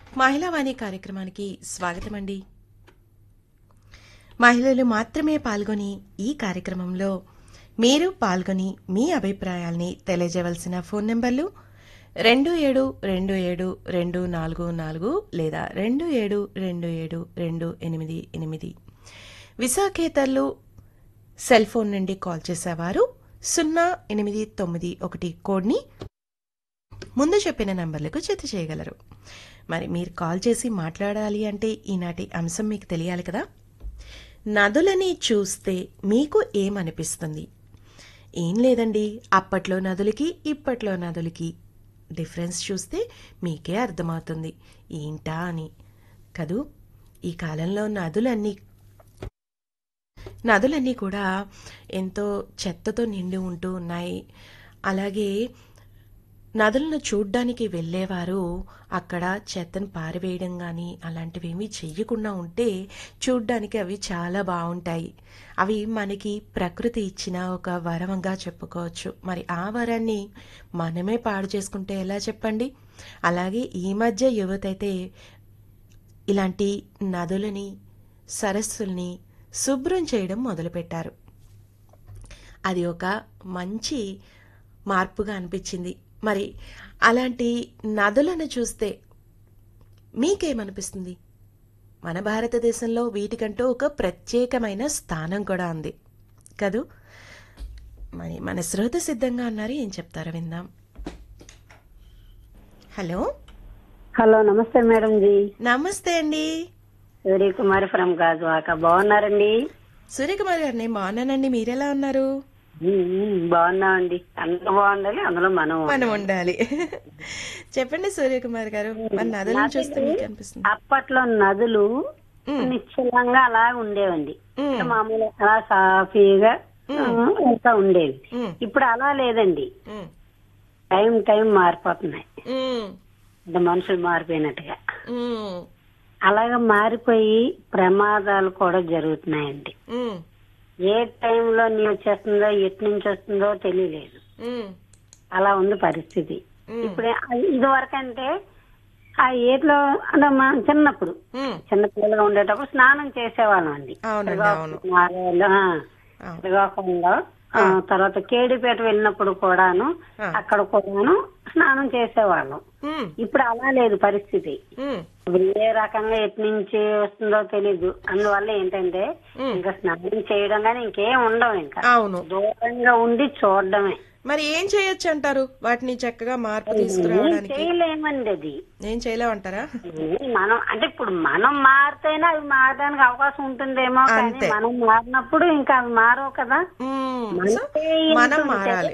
మహిళావాణి కార్యక్రమానికి స్వాగతం అండి మహిళలు మాత్రమే పాల్గొని ఈ కార్యక్రమంలో మీరు పాల్గొని మీ అభిప్రాయాల్ని తెలియజేయవలసిన ఫోన్ నెంబర్లు రెండు ఏడు రెండు ఏడు రెండు నాలుగు నాలుగు లేదా రెండు ఏడు రెండు ఏడు రెండు ఎనిమిది ఎనిమిది విశాఖేతర్లు సెల్ ఫోన్ నుండి కాల్ చేసేవారు సున్నా ఎనిమిది తొమ్మిది ఒకటి కోడ్ని ముందు చెప్పిన నంబర్లకు జత చేయగలరు మరి మీరు కాల్ చేసి మాట్లాడాలి అంటే ఈనాటి అంశం మీకు తెలియాలి కదా నదులని చూస్తే మీకు ఏమనిపిస్తుంది ఏం లేదండి అప్పట్లో నదులకి ఇప్పట్లో నదులకి డిఫరెన్స్ చూస్తే మీకే అర్థమవుతుంది ఏంటా అని కదూ ఈ కాలంలో నదులన్నీ నదులన్నీ కూడా ఎంతో చెత్తతో నిండి ఉంటూ ఉన్నాయి అలాగే నదులను చూడ్డానికి వెళ్ళేవారు అక్కడ చెత్తను పారివేయడం కానీ అలాంటివేమీ చెయ్యకుండా ఉంటే చూడ్డానికి అవి చాలా బాగుంటాయి అవి మనకి ప్రకృతి ఇచ్చిన ఒక వరంగా చెప్పుకోవచ్చు మరి ఆ వరాన్ని మనమే పాడు చేసుకుంటే ఎలా చెప్పండి అలాగే ఈ మధ్య యువత అయితే ఇలాంటి నదులని సరస్సుల్ని శుభ్రం చేయడం మొదలుపెట్టారు అది ఒక మంచి మార్పుగా అనిపించింది మరి అలాంటి నదులను చూస్తే మీకేమనిపిస్తుంది మన భారతదేశంలో వీటికంటూ ఒక ప్రత్యేకమైన స్థానం కూడా ఉంది కదూ మరి మన శ్రోత సిద్ధంగా ఉన్నారు ఏం చెప్తారో విందాం హలో హలో నమస్తే మేడం జీ నమస్తే అండి సూర్యకుమారి ఫ్రమ్ గాజువాక బాగున్నారండి సూర్యకుమార్ గారు నేను బాగున్నానండి మీరెలా ఉన్నారు ఉమ్, ఉమ్, బాగున్నామండి అందరూ బాగుండాలి అందులో మనం మనం ఉండాలి చెప్పండి సూర్యకుమార్ గారు మన నదులను చూస్తే మీకు అనిపిస్తుంది అప్పట్లో నదులు ఉమ్, నిశ్చలంగా అలా ఉండేవండి ఉమ్, మామూలు అలా సాఫీగా ఆ, వెళ్తా ఉండేవి ఉమ్, ఇప్పుడు అలా లేదండి ఉమ్, టైం టైం మారిపోతున్నాయి ఉమ్, అంటే మనుషులు మారిపోయినట్టుగా ఉమ్, అలాగా మారిపోయి ప్రమాదాలు కూడా జరుగుతున్నాయండి ఉమ్, ఏ టైంలో నీరు వచ్చేస్తుందో ఎటు నుంచి వస్తుందో తెలియలేదు ఉమ్, అలా ఉంది పరిస్థితి ఉమ్, ఇప్పుడు ఇది వరకు అంటే ఆ ఏట్లో అంటే మనం చిన్నప్పుడు ఉమ్, చిన్నపిల్లలుగా ఉండేటప్పుడు స్నానం చేసేవాళ్ళం అండి అవునండి అవును నారాయణలో, ఆ, అవును. శ్రీకాకుళంలో ఆ, తర్వాత కేడిపేట వెళ్ళినప్పుడు కూడాను ఆ. అక్కడ కూడాను స్నానం చేసేవాళ్ళం ఉమ్, ఇప్పుడు అలా లేదు పరిస్థితి ఉమ్, ఇప్పుడు ఏ రకంగా ఎటు నుంచి వస్తుందో తెలీదు అందువల్ల ఏంటంటే ఉమ్. ఇంకా స్నానం చేయడం కానీ ఇంకేం ఉండవు ఇంకా అవును దూరంగా ఉండి చూడడమే మరి ఏం చేయొచ్చు అంటారు వాటిని చక్కగా మార్పు ఏం తీసుకురావడానికి చేయలేమండి అది ఏం చేయలేమంటారా మనం అంటే ఇప్పుడు మనం మారితేనే అవి మారడానికి అవకాశం ఉంటుందేమో కానీ అంతే. మనం మారినప్పుడు ఇంకా అవి మారవు కదా ఉమ్, సో మనకే మనం ఎంత ఉంటే- మారాలి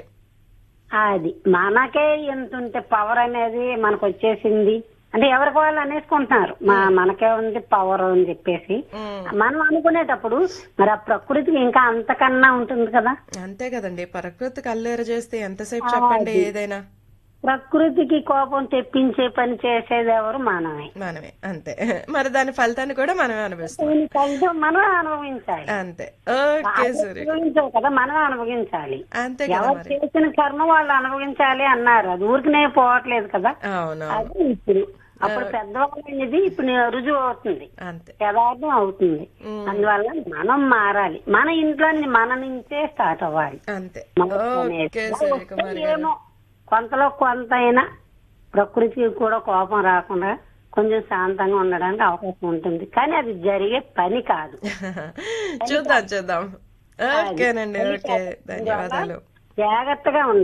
అది మనకే ఎంత ఉంటే పవర్ అనేది మనకు వచ్చేసింది అంటే ఎవరికి వాళ్ళు అనేసుకుంటున్నారు మా మనకే ఉంది పవర్ అని చెప్పేసి ఉమ్, మనం అనుకునేటప్పుడు మరి ఆ ప్రకృతికి ఇంకా అంతకన్నా ఉంటుంది కదా అంతే కదండి ప్రకృతి కల్లేరు చేస్తే ఎంతసేపు చెప్పండి ఏదైనా ప్రకృతికి కోపం తెప్పించే పని చేసేది ఎవరు మనమే మనమే అంతే మరి దాని ఫలితాన్ని కూడా మనమే అనిపిస్తాం దీని ఫలితం మనం అనుభవించాలి అంతే ఓకే సూర్య అనుభవించాలి కదా మనం అనుభవించాలి అంతే కదా ఎవరు మరి చేసిన కర్మ వాళ్ళు అనుభవించాలి అన్నారు అది ఊరికనే పోవట్లేదు కదా అవును అది ఇప్పుడు అప్పుడు పెద్దవాళ్ళు అనేది ఇప్పుడు రుజువు అవుతుంది అంతే యథార్థం అవుతుంది ఉమ్, అందువల్ల మనం మారాలి మన ఇంట్లో మన నుంచే స్టార్ట్ అవ్వాలి అంతే మనసు అనేది. ఓకే సూర్యకుమార్ గారు ఏమో కొంతలో కొంత అయినా ప్రకృతికి కూడా కోపం రాకుండా కొంచెం శాంతంగా ఉండడానికి అవకాశం ఉంటుంది కానీ అది జరిగే పని కాదు చూద్దాం చూద్దాం ఓకేనండి ఓకే ధన్యవాదాలు జాగ్రత్తగా ఉండాలి